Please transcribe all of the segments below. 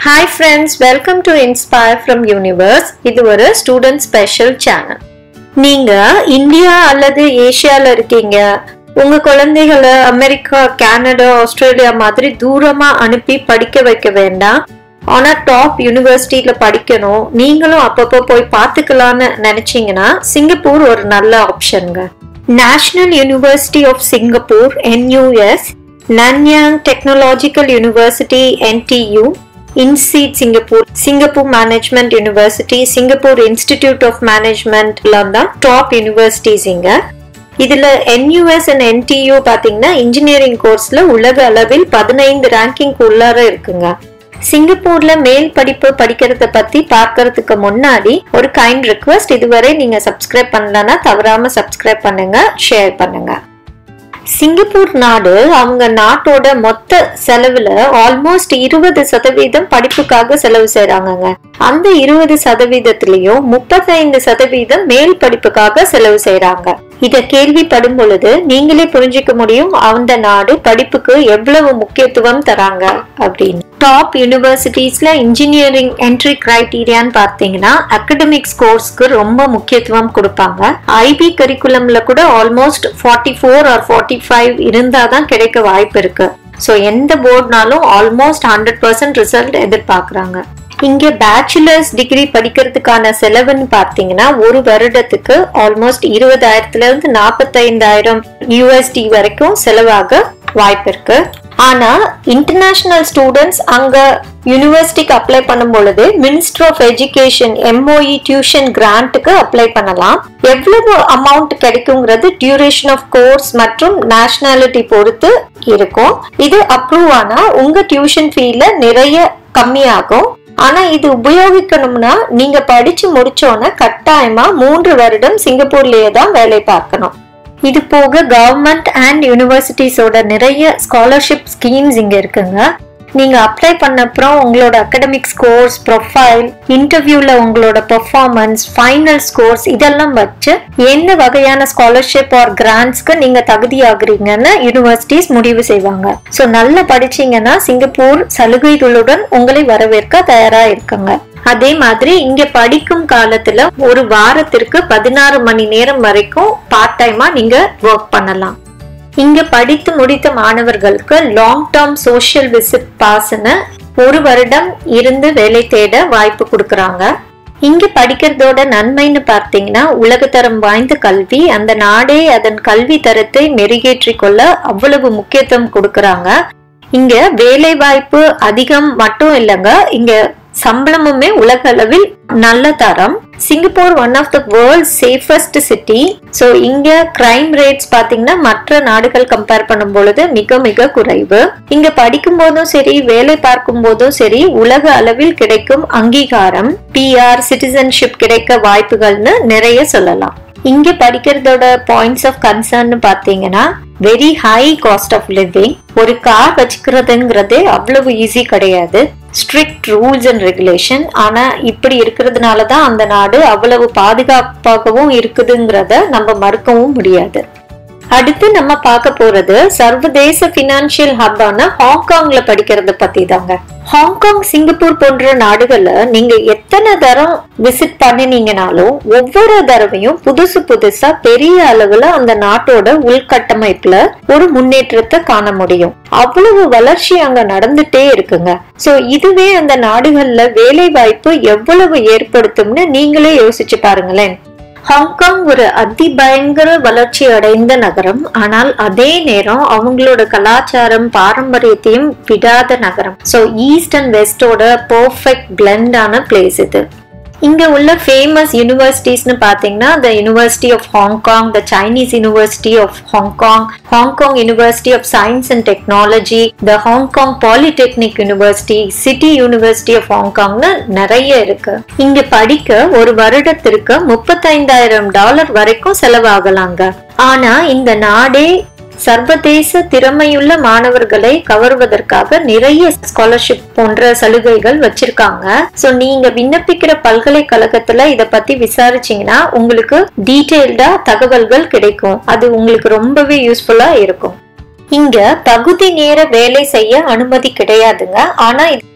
hi friends welcome to inspire from universe இது ஒரு student special channel நீங்க India அல்லது ஏசியால இருக்கீங்க உங்க குழந்தைகளை அமெரிக்கா கனடா ஆஸ்திரேலியா மாதிரி தூரமா அனுப்பி படிக்க வைக்க வேண்டாம் ஆனா டாப் யூனிவர்சிட்டியில படிக்கணும் நீங்களும் அப்பப்போ போய் பார்த்துக்கலாம்னு நினைச்சீங்கன்னா சிங்கப்பூர் ஒரு நல்ல ஆப்ஷனுங்க National University of Singapore NUS Nanyang Technological University NTU INSEAD Singapore Singapore Management University Singapore Institute of மேனேஜ்மெண்ட்லாம் தான் டாப் யூனிவர்சிட்டிஸ் இங்க இதுல என்யூஎஸ் அண்ட் என்டியூ பாத்தீங்கன்னா இன்ஜினியரிங் கோர்ஸ்ல உலக அளவில் பதினைந்து ரேங்கிங் உள்ளார இருக்குங்க சிங்கப்பூர்ல மேல் படிப்பு படிக்கிறத பத்தி பார்க்கறதுக்கு முன்னாடி ஒரு கைண்ட் ரிக்வெஸ்ட் இதுவரை நீங்க சப்ஸ்கிரைப் பண்ணலன்னா தவறாம சப்ஸ்கிரைப் பண்ணுங்க ஷேர் பண்ணுங்க சிங்கப்பூர் நாடு அவங்க நாட்டோட மொத்த செலவுல ஆல்மோஸ்ட் இருபது சதவீதம் படிப்புக்காக செலவு செய்யறாங்கங்க அந்த இருபது சதவீதத்திலையும் முப்பத்தைந்து சதவீதம் மேல் படிப்புக்காக செலவு செய்யறாங்க இத கேள்விப்படும் பொழுது நீங்களே புரிஞ்சுக்க முடியும் அந்த நாடு படிப்புக்கு எவ்வளவு முக்கியத்துவம் தராங்க அப்படின்னு டாப் யூனிவர்சிட்டிஸ்ல இன்ஜினியரிங் என்ட்ரி கிரைட்டீரியான்னு பார்த்தீங்கன்னா அகடமிக் ஸ்கோர்ஸ்க்கு ரொம்ப முக்கியத்துவம் கொடுப்பாங்க ஐபி கரிக்குலம்ல கூட almost forty four or forty five இருந்தாதான் கிடைக்க வாய்ப்பு இருக்கு ஸோ எந்த போர்ட்னாலும் ஆல்மோஸ்ட் ஹண்ட்ரட் பர்சன்ட் ரிசல்ட் எதிர்பார்க்குறாங்க இங்க பேச்சுலர்ஸ் டிகிரி படிக்கிறதுக்கான செலவுன்னு பார்த்தீங்கன்னா ஒரு வருடத்துக்கு ஆல்மோஸ்ட் இருபதாயிரத்துல இருந்து நாற்பத்தைந்தாயிரம் யூஎஸ்டி வரைக்கும் செலவாக வாய்ப்பு இருக்கு ஆனா இன்டர்நேஷனல் ஸ்டூடெண்ட்ஸ் அங்க யூனிவர்சிட்டிக்கு அப்ளை பண்ணும் பொழுது minister of education MOE tuition கிராண்ட்டுக்கு அப்ளை பண்ணலாம் எவ்வளவு அமௌண்ட் கிடைக்குங்கிறது டியூரேஷன் ஆஃப் கோர்ஸ் மற்றும் நேஷனாலிட்டி பொறுத்து இருக்கும் இது அப்ரூவ் ஆனா உங்க டியூஷன் ஃபீல நிறைய கம்மியாகும் ஆனா இது உபயோகிக்கணும்னா நீங்க படிச்சு முடிச்சோன்னா கட்டாயமா மூன்று வருடம் சிங்கப்பூர்லயே தான் வேலை பார்க்கணும் இது போக கவர்மெண்ட் அண்ட் யூனிவர்சிட்டிஸோட நிறைய ஸ்காலர்ஷிப் ஸ்கீம்ஸ் இங்க இருக்குங்க நீங்க அப்ளை பண்ண அப்புறம் உங்களோட அகடமிக் ஸ்கோர்ஸ் ப்ரொஃபைல் இன்டர்வியூல உங்களோட பெர்ஃபார்மன்ஸ் ஃபைனல் ஸ்கோர்ஸ் இதெல்லாம் வச்சு எந்த வகையான ஸ்காலர்ஷிப் ஆர் கிராண்ட்ஸ்க்கு நீங்க தகுதி ஆகுறீங்கன்னு யூனிவர்சிட்டிஸ் முடிவு செய்வாங்க ஸோ நல்லா படிச்சீங்கன்னா சிங்கப்பூர் சலுகைகளுடன் உங்களை வரவேற்க தயாரா இருக்காங்க அதே மாதிரி இங்க படிக்கும் காலத்துல ஒரு வாரத்திற்கு பதினாறு மணி நேரம் வரைக்கும் பார்ட் டைமா நீங்க ஒர்க் பண்ணலாம் இங்க படித்து முடித்த மாணவர்களுக்கு லாங் டேர்ம் சோஷியல் விசிட் பாஸ்னு ஒரு வருடம் இருந்து வேலை தேட வாய்ப்பு கொடுக்கறாங்க இங்க படிக்கிறதோட நன்மைன்னு பார்த்தீங்கன்னா உலகத்தரம் வாய்ந்த கல்வி அந்த நாடே அதன் கல்வி தரத்தை மெருகேற்றிக் கொள்ள அவ்வளவு முக்கியத்துவம் கொடுக்கறாங்க இங்க வேலை வாய்ப்பு அதிகம் மட்டும் இல்லைங்க இங்க சம்பளமுமே உலக அளவில் நல்ல தரம் Singapore one of the world safest city so இங்க கிரைம் ரேட்ஸ் பாத்தீங்கன்னா மற்ற நாடுகள் கம்பேர் பண்ணும் பொழுது மிக மிக குறைவு இங்க படிக்கும் போதும் சரி வேலை பார்க்கும் போதும் சரி உலக அளவில் கிடைக்கும் அங்கீகாரம் பிஆர் சிட்டிசன்ஷிப் கிடைக்க வாய்ப்புகள்னு நிறைய சொல்லலாம் இங்க படிக்கிறதோட பாயிண்ட்ஸ் ஆஃப் கன்சர்ன் பாத்தீங்கன்னா very high cost of living ஒரு கார் வச்சுக்கிறதுங்கிறதே அவ்வளவு ஈஸி கிடையாது ஸ்ட்ரிக்ட் ரூல்ஸ் அண்ட் ரெகுலேஷன் ஆனா இப்படி இருக்கிறதுனால தான் அந்த நாடு அவ்வளவு பாதுகாப்பாகவும் இருக்குதுங்கிறத நம்ம மறுக்கவும் முடியாது அடுத்து நம்ம பார்க்க போறது சர்வதேச பினான்சியல் ஹப்பான ஹாங்காங்ல படிக்கிறத பத்தி தாங்க ஹாங்காங் சிங்கப்பூர் போன்ற நாடுகள்ல நீங்க எத்தனை தரம் விசிட் பண்ணினீங்கனாலும் ஒவ்வொரு தடவையும் புதுசு புதுசா பெரிய அளவுல அந்த நாட்டோட உள்கட்டமைப்புல ஒரு முன்னேற்றத்தை காண முடியும் அவ்வளவு வளர்ச்சி அங்க நடந்துட்டே இருக்குங்க சோ இதுவே அந்த நாடுகள்ல வேலை வாய்ப்பு எவ்வளவு ஏற்படுத்தும்னு நீங்களே யோசிச்சு பாருங்களேன் ஹாங்காங் ஒரு அதிபயங்கர வளர்ச்சி அடைந்த நகரம் ஆனால் அதே நேரம் அவங்களோட கலாச்சாரம் பாரம்பரியத்தையும் விடாத நகரம் ஸோ ஈஸ்ட் அண்ட் வெஸ்டோட பர்ஃபெக்ட் பிளெண்டான பிளேஸ் இது இங்க உள்ள ஃபேமஸ் யூனிவர்சிட்டிஸ்னு பாத்தீங்கன்னா the University of Hong Kong the Chinese University of Hong Kong Hong Kong University of Science and Technology the Hong Kong Polytechnic University City University of ஹாங்காங்னு நிறைய இருக்கு இங்க படிக்க ஒரு வருடத்திற்கு முப்பத்தைந்தாயிரம் டாலர் வரைக்கும் செலவாகலாங்க ஆனா இந்த நாடே சர்வதேச திறமையுள்ள மாணவர்களை கவர்வதற்காக நிறைய ஸ்காலர்ஷிப் போன்ற சலுகைகள் வச்சிருக்காங்க சோ நீங்க விண்ணப்பிக்கிற பல்கலைக்கழகத்துல இத பத்தி விசாரிச்சீங்கன்னா உங்களுக்கு டீடைல்டா தகவல்கள் கிடைக்கும் அது உங்களுக்கு ரொம்பவே யூஸ்ஃபுல்லா இருக்கும் இங்க பகுதி நேர வேலை செய்ய அனுமதி கிடையாதுங்க ஆனா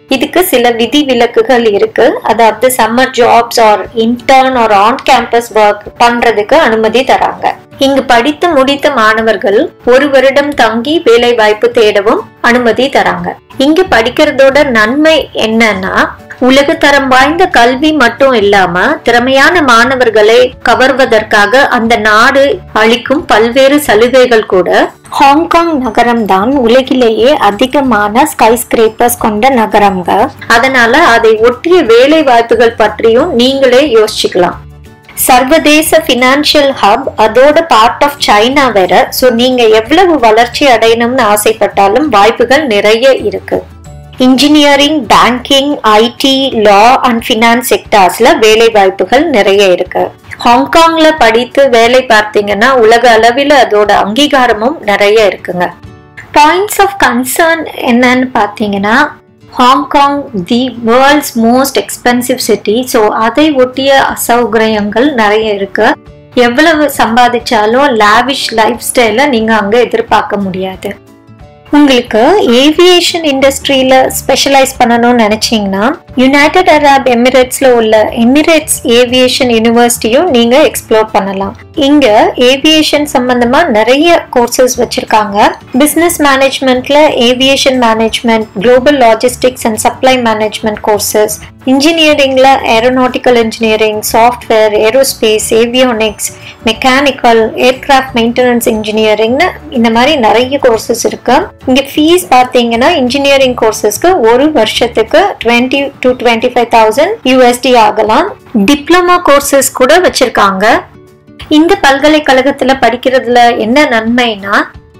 இதுக்கு சில விதி விலக்குகள் இருக்கு அதாவது summer jobs or intern or on campus work பண்றதுக்கு அனுமதி தராங்க இங்கு படித்து முடித்த மாணவர்கள் ஒரு வருடம் தங்கி வேலை வாய்ப்பு தேடவும் அனுமதி தராங்க இங்க படிக்கிறதோட நன்மை என்னன்னா உலகத்தரம் வாய்ந்த கல்வி மட்டும் இல்லாம திறமையான மாணவர்களை கவர்வதற்காக அந்த நாடு அளிக்கும் பல்வேறு சலுகைகள் கூட ஹாங்காங் நகரம் தான் உலகிலேயே அதிகமான ஸ்கை ஸ்கிரேப்பர்ஸ் கொண்ட நகரம்ங்க அதனால அதை ஒட்டிய வேலை வாய்ப்புகள் பற்றியும் நீங்களே யோசிச்சுக்கலாம் சர்வதேச பினான்சியல் ஹப் அதோட பார்ட் ஆஃப் சைனா வேற ஸோ நீங்க எவ்வளவு வளர்ச்சி அடையணும்னு ஆசைப்பட்டாலும் வாய்ப்புகள் நிறைய இருக்கு engineering banking IT law and finance செக்டார்ஸ்ல வேலை வாய்ப்புகள் நிறைய இருக்கு ஹாங்காங்ல படித்து வேலை பார்த்தீங்கன்னா உலக அளவில் அதோட அங்கீகாரமும் நிறைய இருக்குங்க பாயிண்ட்ஸ் ஆஃப் கன்சர்ன் என்னன்னு பார்த்தீங்கன்னா Hong Kong the world's most expensive city so அதை ஒட்டிய அசௌகரியங்கள் நிறைய இருக்கு எவ்வளவு சம்பாதிச்சாலும் லாவிஷ் லைஃப் ஸ்டைலை நீங்க அங்க எதிர்பார்க்க முடியாது உங்களுக்கு ஏவியேஷன் இண்டஸ்ட்ரியில ஸ்பெஷலைஸ் பண்ணணும்னு நினைச்சீங்கன்னா யுனைடெட் அரப் எமிரேட்ஸ்ல உள்ள எமிரேட்ஸ் ஏவியேஷன் யூனிவர்சிட்டியும் நீங்க எக்ஸ்ப்ளோர் பண்ணலாம் இங்க ஏவியேஷன் சம்பந்தமா நிறைய கோர்சஸ் வச்சிருக்காங்க பிசினஸ் மேனேஜ்மெண்ட்ல aviation management global logistics and supply management courses இன்ஜினியரிங்ல aeronautical engineering software aerospace avionics mechanical aircraft maintenance இன்ஜினியரிங்னு இந்த மாதிரி நிறைய கோர்சஸ் இருக்கு இங்க ஃபீஸ் பார்த்தீங்கன்னா இன்ஜினியரிங் கோர்சஸ்க்கு ஒரு வருஷத்துக்கு twenty to twenty five thousand USD ஆகலாம் டிப்ளமா கோர்சஸ் கூட வச்சிருக்காங்க இந்த பல்கலைக்கழகத்துல படிக்கிறதுல என்ன நன்மைனா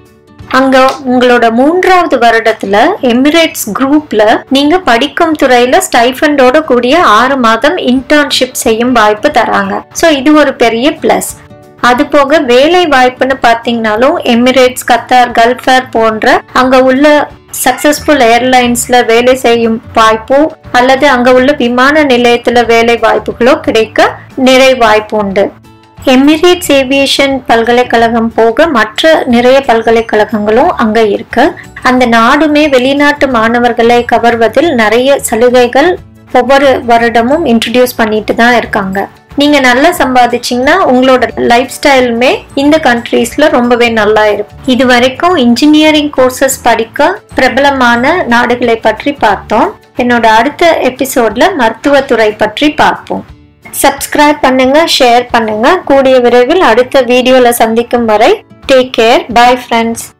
அங்க உங்களோட மூன்றாவது வருடத்துல எமிரேட்ஸ் குரூப்ல நீங்க படிக்கும் துறையில ஸ்டைஃபண்டோட கூடிய ஆறு மாதம் இன்டர்ன்ஷிப் செய்யும் வாய்ப்பு தராங்க சோ இது ஒரு பெரிய பிளஸ் அது போக வேலை வாய்ப்புன்னு பாத்தீங்கன்னாலும் எமிரேட்ஸ் கத்தார் கல்ஃபேர் போன்ற அங்க உள்ள சக்சஸ்ஃபுல் ஏர்லைன்ஸ்ல வேலை செய்யும் வாய்ப்போ அல்லது அங்க உள்ள விமான நிலையத்துல வேலை வாய்ப்புகளோ கிடைக்க நிறைய வாய்ப்பு உண்டு எமிரேட்ஸ் ஏவியேஷன் பல்கலைக்கழகம் போக மற்ற நிறைய பல்கலைக்கழகங்களும் அங்க இருக்கு அந்த நாடுமே வெளிநாட்டு மாணவர்களை கவர்வதில் நிறைய சலுகைகள் ஒவ்வொரு வருடமும் இன்ட்ரடியூஸ் பண்ணிட்டு தான் இருக்காங்க நீங்க நல்லா சம்பாதிச்சீங்கன்னா உங்களோட லைஃப் ஸ்டைலுமே இந்த கண்ட்ரீஸ்ல ரொம்பவே நல்லா இருக்கும் இது வரைக்கும் இன்ஜினியரிங் கோர்சஸ் படிக்க பிரபலமான நாடுகளை பற்றி பார்த்தோம் என்னோட அடுத்த எபிசோட்ல மருத்துவத்துறை பற்றி பார்ப்போம் சப்ஸ்கிரைப் பண்ணுங்க ஷேர் பண்ணுங்க கூடிய விரைவில் அடுத்த வீடியோல சந்திக்கும் வரை டேக் கேர் பை ஃப்ரெண்ட்ஸ்